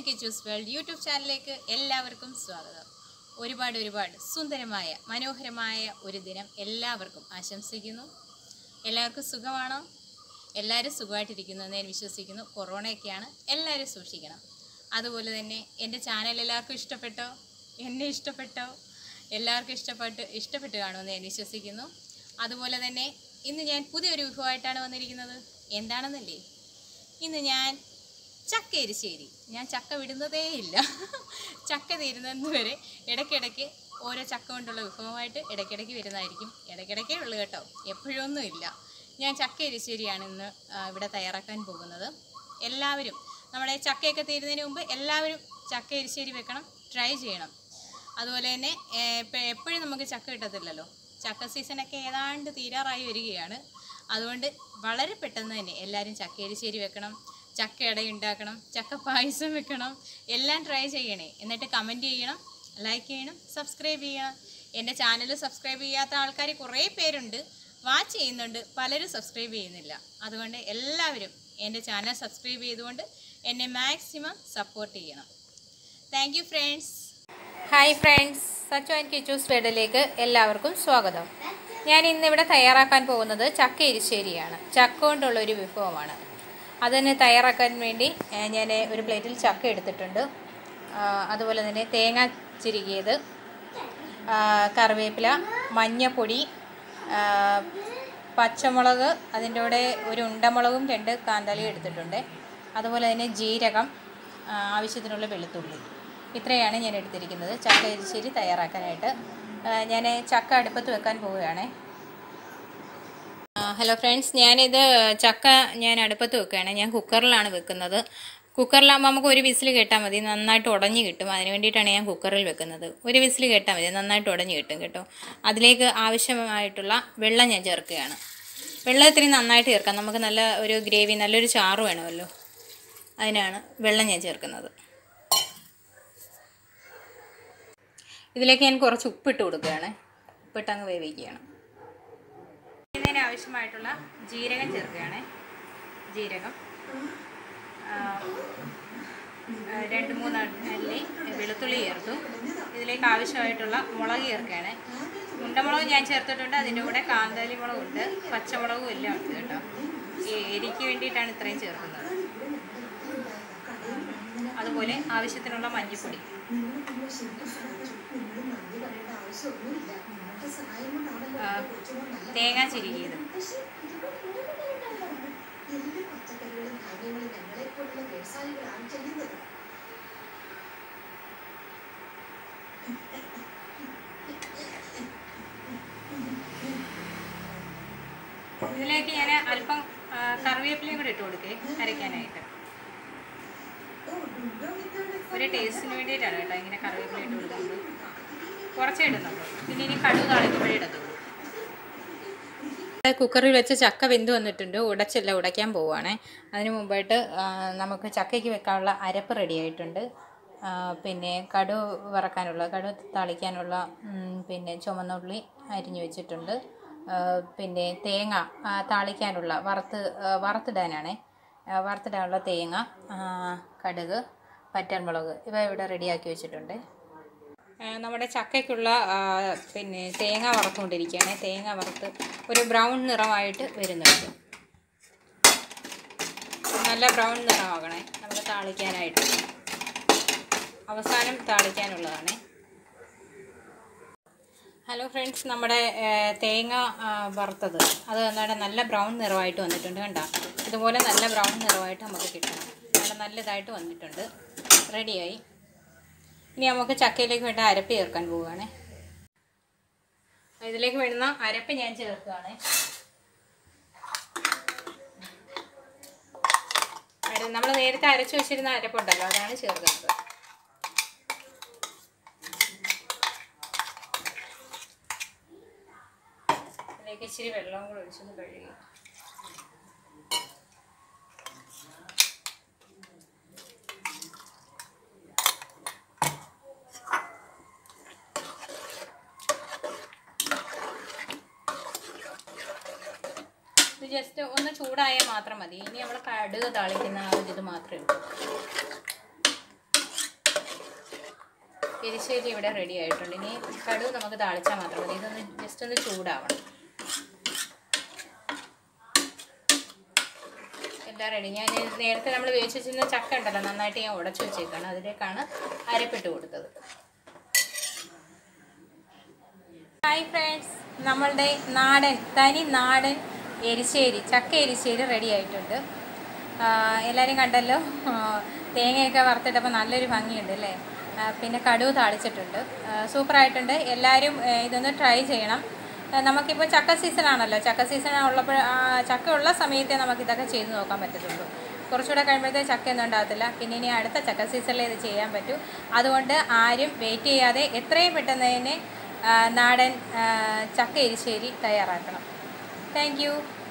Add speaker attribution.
Speaker 1: K choose world YouTube ചാനലിലേക്ക് എല്ലാവർക്കും സ്വാഗതം ഒരുപാട് ഒരുപാട് സുന്ദരമായ മനോഹരമായ ഒരു ദിനം എല്ലാവർക്കും ആശംസിക്കുന്നു എല്ലാവർക്കും സുഖമാണോ എല്ലാവരും സുഖമായിട്ടിരിക്കുന്നു എന്ന് ഞാൻ വിശ്വസിക്കുന്നു കൊറോണയൊക്കെയാണ് എല്ലാവരും സൂക്ഷിക്കണം അതുപോലെ തന്നെ എൻ്റെ ചാനൽ എല്ലാവർക്കും ഇഷ്ടപ്പെട്ടോ എന്നെ ഇഷ്ടപ്പെട്ടോ എല്ലാവർക്കും ഇഷ്ടപ്പെട്ട് ഇഷ്ടപ്പെട്ട് കാണുമെന്ന് ഞാൻ വിശ്വസിക്കുന്നു അതുപോലെ തന്നെ ഇന്ന് ഞാൻ പുതിയൊരു വിഭവമായിട്ടാണ് വന്നിരിക്കുന്നത് എന്താണെന്നല്ലേ ഇന്ന് ഞാൻ ചക്ക എരിശ്ശേരി ഞാൻ ചക്ക വിടുന്നതേ ഇല്ല ചക്ക തീരുന്നത് വരെ ഇടയ്ക്കിടയ്ക്ക് ഓരോ ചക്ക കൊണ്ടുള്ള വിഭവമായിട്ട് ഇടയ്ക്കിടയ്ക്ക് വരുന്നതായിരിക്കും ഇടയ്ക്കിടയ്ക്കേ ഉള്ളൂ കേട്ടോ എപ്പോഴൊന്നും ഇല്ല ഞാൻ ചക്ക എരിശ്ശേരിയാണ് ഇന്ന് ആ, ഇവിടെ തയ്യാറാക്കാൻ പോകുന്നത് എല്ലാവരും നമ്മുടെ ചക്കയൊക്കെ തീരുന്നതിന് മുമ്പ് എല്ലാവരും ചക്ക എരിശ്ശേരി വെക്കണം ട്രൈ ചെയ്യണം അതുപോലെ തന്നെ ഇപ്പം എപ്പോഴും നമുക്ക് ചക്ക കിട്ടത്തില്ലല്ലോ ചക്ക സീസണൊക്കെ ഏതാണ്ട് തീരാറായി വരികയാണ് അതുകൊണ്ട് വളരെ പെട്ടെന്ന് തന്നെ എല്ലാവരും ചക്ക എരിശ്ശേരി വെക്കണം ചക്ക അട ഉണ്ടാക്കണം ചക്ക പായസം വെക്കണം എല്ലാം ട്രൈ ചെയ്യണേ എന്നിട്ട് കമൻറ്റ് ചെയ്യണം ലൈക്ക് ചെയ്യണം സബ്സ്ക്രൈബ് ചെയ്യണം എൻ്റെ ചാനൽ സബ്സ്ക്രൈബ് ചെയ്യാത്ത ആൾക്കാർ കുറേ പേരുണ്ട് വാച്ച് ചെയ്യുന്നുണ്ട് പലരും സബ്സ്ക്രൈബ് ചെയ്യുന്നില്ല അതുകൊണ്ട് എല്ലാവരും എൻ്റെ ചാനൽ സബ്സ്ക്രൈബ് ചെയ്തുകൊണ്ട് എന്നെ മാക്സിമം സപ്പോർട്ട് ചെയ്യണം thank you friends hi friends Sachu and Kichus വേഡിലേക്ക് എല്ലാവർക്കും സ്വാഗതം ഞാൻ ഇന്നിവിടെ തയ്യാറാക്കാൻ പോകുന്നത് ചക്ക എരിശ്ശേരിയാണ് ചക്ക കൊണ്ടുള്ള ഒരു വിഭവമാണ് അതിന് തയ്യാറാക്കാൻ വേണ്ടി ഏഹ്, ഞാൻ ഒരു പ്ലേറ്റിൽ ചക്ക എടുത്തിട്ടുണ്ട് ആ, അതുപോലെ തന്നെ തേങ്ങ ചിരുകിയത് ആ, കറിവേപ്പില മഞ്ഞപ്പൊടി ആ, പച്ചമുളക് അതിൻ്റെ കൂടെ ഒരു ഉണ്ടമുളകും രണ്ട് കാന്താലിയും എടുത്തിട്ടുണ്ട് അതുപോലെ തന്നെ ജീരകം ആ, ആവശ്യത്തിനുള്ള വെളുത്തുള്ളി ഇത്രയാണ് ഞാൻ എടുത്തിരിക്കുന്നത് ചക്ക എരിശ്ശേരി തയ്യാറാക്കാനായിട്ട് ഞാൻ ചക്ക അടുപ്പത്ത് വെക്കാൻ പോവുകയാണേ ഹലോ ഫ്രണ്ട്സ് ഞാനിത് ചക്ക ഞാൻ അടുപ്പത്ത് വെക്കുകയാണ് ഞാൻ കുക്കറിലാണ് വെക്കുന്നത് കുക്കറിലാകുമ്പോൾ നമുക്ക് ഒരു വിസിൽ കേട്ടാൽ മതി നന്നായിട്ട് ഉടഞ്ഞ് കിട്ടും അതിന് വേണ്ടിയിട്ടാണ് ഞാൻ കുക്കറിൽ വെക്കുന്നത് ഒരു വിസിൽ കേട്ടാൽ മതി നന്നായിട്ട് ഉടഞ്ഞ് കിട്ടും കേട്ടോ അതിലേക്ക് ആവശ്യമായിട്ടുള്ള വെള്ളം ഞാൻ ചേർക്കുകയാണ് വെള്ളം ഇത്തിരി നന്നായിട്ട് ചേർക്കാം നമുക്ക് നല്ല ഒരു ഗ്രേവി നല്ലൊരു ചാറ് വേണമല്ലോ അതിനാണ് വെള്ളം ഞാൻ ചേർക്കുന്നത് ഇതിലേക്ക് ഞാൻ കുറച്ച് ഉപ്പിട്ട് കൊടുക്കുകയാണ് ഉപ്പിട്ട് അങ്ങ് വേവിക്കുകയാണ് ഇതിന് ആവശ്യമായിട്ടുള്ള ജീരകം ചേർക്കുകയാണ് ജീരകം ആ, ആ, രണ്ട് മൂന്ന് അല്ലി വെളുത്തുള്ളി ചേർത്തു ഇതിലേക്ക് ആവശ്യമായിട്ടുള്ള മുളക് ചേർക്കുകയാണ് ഉണ്ടമുളക് ഞാൻ ചേർത്തിട്ടുണ്ട് അതിൻ്റെ കൂടെ കാന്താലി മുളകുണ്ട് പച്ചമുളകും എല്ലാം ഉണ്ട് കേട്ടോ ഈ എരിക്ക് വേണ്ടിയിട്ടാണ് ഇത്രയും ചേർക്കുന്നത് അതുപോലെ ആവശ്യത്തിനുള്ള മഞ്ഞൾപ്പൊടി ആ, തേങ്ങ ചിരുകിയത് ഇതിലേക്ക് ഞാൻ അല്പം ആ, കറിവേപ്പിലയും കൂടി ഇട്ട് കൊടുക്കേ അരയ്ക്കാനായിട്ട് ഒരു ടേസ്റ്റിന് വേണ്ടിയിട്ടാണ് കേട്ടോ ഇങ്ങനെ കറിവേപ്പില ഇട്ട് കൊടുക്കുന്നത് കുറച്ചേ ഇടുന്നുള്ളൂ പിന്നെ ഇനി കടുക് താളിക്കുമ്പോഴേ ഇടത്തുള്ളൂ കുക്കറിൽ വെച്ച് ചക്ക വെന്ത് വന്നിട്ടുണ്ട് ഉടച്ചല്ല ഉടയ്ക്കാൻ പോവുകയാണേ അതിന് മുമ്പായിട്ട് ആ, നമുക്ക് ചക്കയ്ക്ക് വെക്കാനുള്ള അരപ്പ് റെഡി ആയിട്ടുണ്ട് ആ, പിന്നെ കടു വറക്കാനുള്ള കടു താളിക്കാനുള്ള ഉം, പിന്നെ ചുമന്നുള്ളി അരിഞ്ഞു വെച്ചിട്ടുണ്ട് ആ, പിന്നെ തേങ്ങ ആ, താളിക്കാനുള്ള വറുത്ത് ആ, വറുത്തിടാനാണേ ആ, വറുത്തിടാനുള്ള തേങ്ങ ആ, കടുക് പറ്റൽമുളക് ഇവ ഇവിടെ റെഡിയാക്കി വെച്ചിട്ടുണ്ട് ആ, നമ്മുടെ ചക്കയ്ക്കുള്ള ആ, പിന്നെ തേങ്ങ വറുത്തുകൊണ്ടിരിക്കുകയാണ് തേങ്ങ വറുത്ത് ഒരു ബ്രൗൺ നിറമായിട്ട് വരുന്നുണ്ട് നല്ല ബ്രൗൺ നിറമാകണേ നമുക്ക് താളിക്കാനായിട്ട് അവസാനം താളിക്കാനുള്ളതാണ് ഹലോ ഫ്രണ്ട്സ് നമ്മുടെ ആ, തേങ്ങ ആ, വറുത്തത് അത് നമ്മുടെ നല്ല ബ്രൗൺ നിറമായിട്ട് വന്നിട്ടുണ്ട് കണ്ടോ ഇതുപോലെ നല്ല ബ്രൗൺ നിറമായിട്ട് നമുക്ക് കിട്ടണം നല്ല നല്ലതായിട്ട് വന്നിട്ടുണ്ട് റെഡിയായി ഇനി നമുക്ക് ചക്കയിലേക്ക് വേണ്ട അരപ്പ് ചേർക്കാൻ പോവുകയാണ് ഇതിലേക്ക് വേണ്ടുന്ന അരപ്പ് ഞാൻ ചേർക്കുകയാണ് നമ്മൾ നേരത്തെ അരച്ചു വെച്ചിരുന്ന അരപ്പുണ്ടല്ലോ അതാണ് ചേർക്കുന്നത് ഇതിലേക്ക് ഇച്ചിരി വെള്ളവും കൂടെ ഒഴിച്ചൊന്ന് കഴുകി ഇത് ജസ്റ്റ് ഒന്ന് ചൂടായാൽ മാത്രം മതി ഇനി നമ്മൾ കടുക് താളിക്കുന്ന ആ ഒരു ഇത് മാത്രമേ ഉള്ളൂ എരിശ്ശേരി ഇവിടെ റെഡി ആയിട്ടുണ്ട് ഇനി കടുക് നമുക്ക് താളിച്ചാൽ മാത്രം മതി ഇതൊന്ന് ജസ്റ്റ് ഒന്ന് ചൂടാവണം എല്ലാം റെഡി ഞാൻ നേരത്തെ നമ്മൾ വേവിച്ച് വെച്ചിരുന്ന ചക്ക ഉണ്ടല്ലോ നന്നായിട്ട് ഞാൻ ഉടച്ചു വെച്ചേക്കാണ് അതിലേക്കാണ് അരപ്പിട്ട് കൊടുത്തത് ഹായ് ഫ്രണ്ട്സ് നമ്മളുടെ നാടൻ തനി നാടൻ എരിശ്ശേരി ചക്ക എരിശ്ശേരി റെഡി ആയിട്ടുണ്ട് എല്ലാവരും കണ്ടല്ലോ ആ, തേങ്ങയൊക്കെ വറുത്തിട്ടപ്പോൾ നല്ലൊരു ഭംഗിയുണ്ട് അല്ലേ ആ, പിന്നെ കടുവ് താളിച്ചിട്ടുണ്ട് ആ, സൂപ്പറായിട്ടുണ്ട് എല്ലാവരും ആ, ഇതൊന്ന് ട്രൈ ചെയ്യണം ആ, നമുക്കിപ്പോൾ ചക്ക സീസൺ ആണല്ലോ ചക്ക സീസൺ ഉള്ളപ്പോൾ ചക്ക ഉള്ള സമയത്തേ നമുക്കിതൊക്കെ ചെയ്ത് നോക്കാൻ പറ്റത്തുള്ളൂ കുറച്ചുകൂടെ കഴിയുമ്പോഴത്തേക്ക് ചക്കയൊന്നും ഉണ്ടാകത്തില്ല പിന്നെ ഇനി അടുത്ത ചക്ക സീസണിൽ ഇത് ചെയ്യാൻ പറ്റും അതുകൊണ്ട് ആരും വെയിറ്റ് ചെയ്യാതെ എത്രയും പെട്ടെന്ന് തന്നെ ആ, നാടൻ ആ, ചക്ക എരിശ്ശേരി തയ്യാറാക്കണം താങ്ക് യു